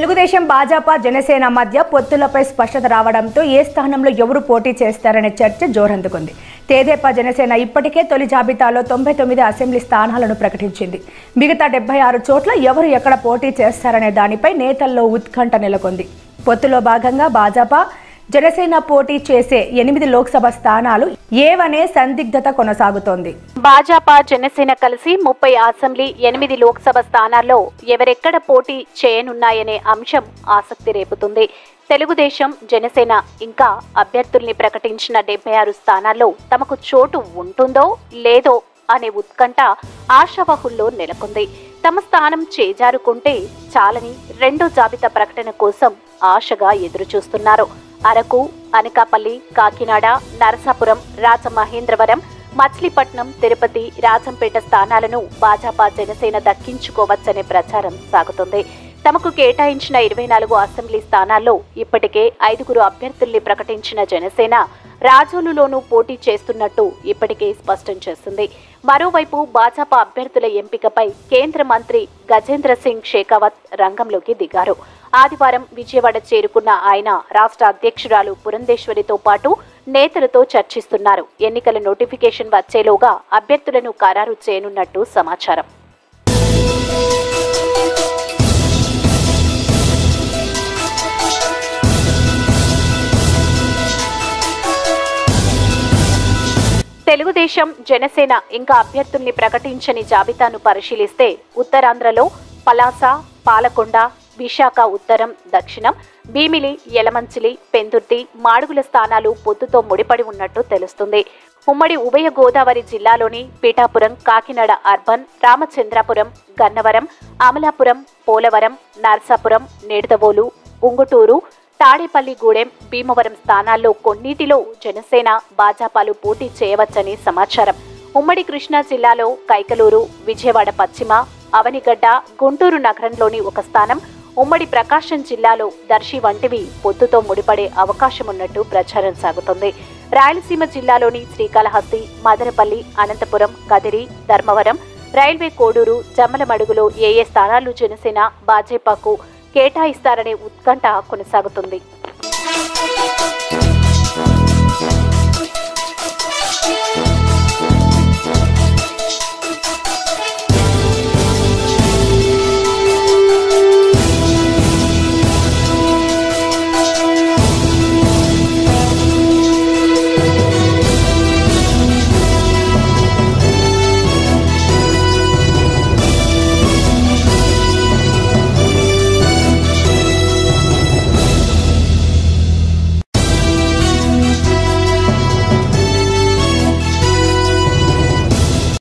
తెలుగుదేశం భాజపా జనసేన మధ్య పొత్తులపై స్పష్టత రావడంతో ఏ స్థానంలో ఎవరు పోటీ చేస్తారనే చర్చ జోరందుకుంది తేదేపా జనసేన ఇప్పటికే తొలి జాబితాలో తొంభై తొమ్మిది అసెంబ్లీ స్థానాలను ప్రకటించింది మిగతా డెబ్బై ఆరు చోట్ల ఎవరు ఎక్కడ పోటీ చేస్తారనే దానిపై నేతల్లో ఉత్కంఠ నెలకొంది పొత్తులో భాగంగా భాజపా జనసేన పోటీ చేసే ఎనిమిది లోక్సభ స్థానాలు ఏవనే సందిగ్ధత కొనసాగుతోంది భాజపా జనసేన కలిసి ముప్పై అసెంబ్లీ ఎనిమిది లోక్సభ స్థానాల్లో ఎవరెక్కడ పోటీ చేయనున్నాయనే అంశం ఆసక్తి రేపుతుంది తెలుగుదేశం జనసేన ఇంకా అభ్యర్థుల్ని ప్రకటించిన డెబ్బై ఆరు స్థానాల్లో తమకు చోటు ఉంటుందో లేదో అనే ఉత్కంఠ ఆశావహుల్లో నెలకొంది తమ స్థానం చేజారుకుంటే చాలని రెండో జాబితా ప్రకటన కోసం ఆశగా ఎదురుచూస్తున్నారు అరకు అనకాపల్లి కాకినాడ నరసాపురం రాజమహేంద్రవరం మచిలీపట్నం తిరుపతి రాజంపేట స్థానాలను భాజపా జనసేన దక్కించుకోవచ్చనే ప్రచారం సాగుతుంది తమకు కేటాయించిన ఇరవై నాలుగు అసెంబ్లీ స్థానాల్లో ఇప్పటికే ఐదుగురు అభ్యర్థుల్ని ప్రకటించిన జనసేన రాజోలులోనూ పోటీ చేస్తున్నట్టు ఇప్పటికే స్పష్టం చేసింది మరోవైపు భాజపా అభ్యర్థుల ఎంపికపై కేంద్ర మంత్రి గజేంద్ర సింగ్ షేకావత్ రంగంలోకి దిగారు ఆదివారం విజయవాడ చేరుకున్న ఆయన రాష్ట్ర అధ్యక్షురాలు పురంధేశ్వరితో పాటు నేతలతో చర్చిస్తున్నారు ఎన్నికల నోటిఫికేషన్ వచ్చేలోగా అభ్యర్థులను ఖరారు చేయనున్నట్టు సమాచారం తెలుగుదేశం జనసేన ఇంకా అభ్యర్థుల్ని ప్రకటించని జాబితాను పరిశీలిస్తే ఉత్తరాంధ్రలో పలాస పాలకొండ విశాఖ ఉత్తరం దక్షిణం భీమిలి యలమంచిలి పెందుర్తి మాడుగుల స్థానాలు పొత్తుతో ముడిపడి ఉన్నట్టు తెలుస్తుంది ఉమ్మడి ఉభయ గోదావరి జిల్లాలోని పీఠాపురం కాకినాడ అర్బన్ రామచంద్రాపురం గన్నవరం అమలాపురం పోలవరం నర్సాపురం నేడదవోలు ఉంగుటూరు తాడేపల్లిగూడెం భీమవరం స్థానాల్లో కొన్నిటిలో జనసేన భాజపాలు పోటీ చేయవచ్చని సమాచారం ఉమ్మడి కృష్ణా జిల్లాలో కైకలూరు విజయవాడ పశ్చిమ అవనిగడ్డ గుంటూరు నగరంలోని ఒక స్థానం ఉమ్మడి ప్రకాశం జిల్లాలో దర్శి వంటివి పొత్తుతో ముడిపడే అవకాశమున్నట్టు ప్రచారం సాగుతోంది రాయలసీమ జిల్లాలోని శ్రీకాళహస్తి మదనపల్లి అనంతపురం కదిరి ధర్మవరం రైల్వే కోడూరు జమ్మలమడుగులో ఏ ఏ స్థానాలు జనసేన భాజపాకు కేటాయిస్తారనే ఉత్కంఠ కొనసాగుతుంది